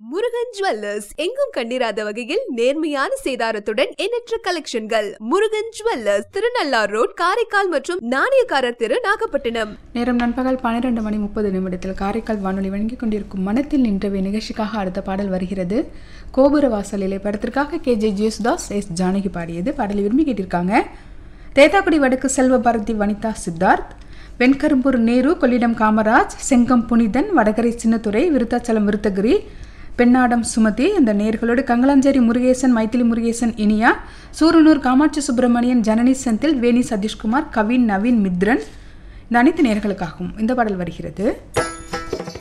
Murugan jewellers எங்கும் கண்டிராத வகையில் நேர்மையான சேதாரத்துடன் எண்ணற்ற கலெக்ஷன்கள் முருகன் ஜுவல்லர்ஸ் திருநள்ளார் ரோட் காரைக்கால் மற்றும் நாணயக்காரர் தெரு நாகப்பட்டினம் நேரம் நண்பகல் பன்னிரெண்டு மணி முப்பது நிமிடத்தில் காரைக்கால் வானொலி வழங்கிக் கொண்டிருக்கும் மனத்தில் நின்றவை நிகழ்ச்சிக்காக அடுத்த பாடல் வருகிறது கோபுர வாசலிலே படத்திற்காக K J Yesudas S Janaki பாடியது பாடலை விரும்பி கேட்டிருக்காங்க தேத்தாக்குடி வடக்கு செல்வ பாரதி வனிதா சித்தார்த் வெண்கரும்பூர் நேரு கொள்ளிடம் காமராஜ் செங்கம் புனிதன் வடகரை சின்னத்துறை விருத்தாச்சலம் விருத்தகிரி பெண்ணாடம் சுமதி இந்த நேர்களோடு கங்கலாஞ்சேரி முருகேசன் மைத்திலி முருகேசன் இனியா சூரனூர் காமாட்சி சுப்பிரமணியன் ஜனனி செந்தில் வேணி சதீஷ்குமார் கவின் நவீன் மித்ரன் இந்த அனைத்து நேர்களுக்காகவும் இந்த பாடல் வருகிறது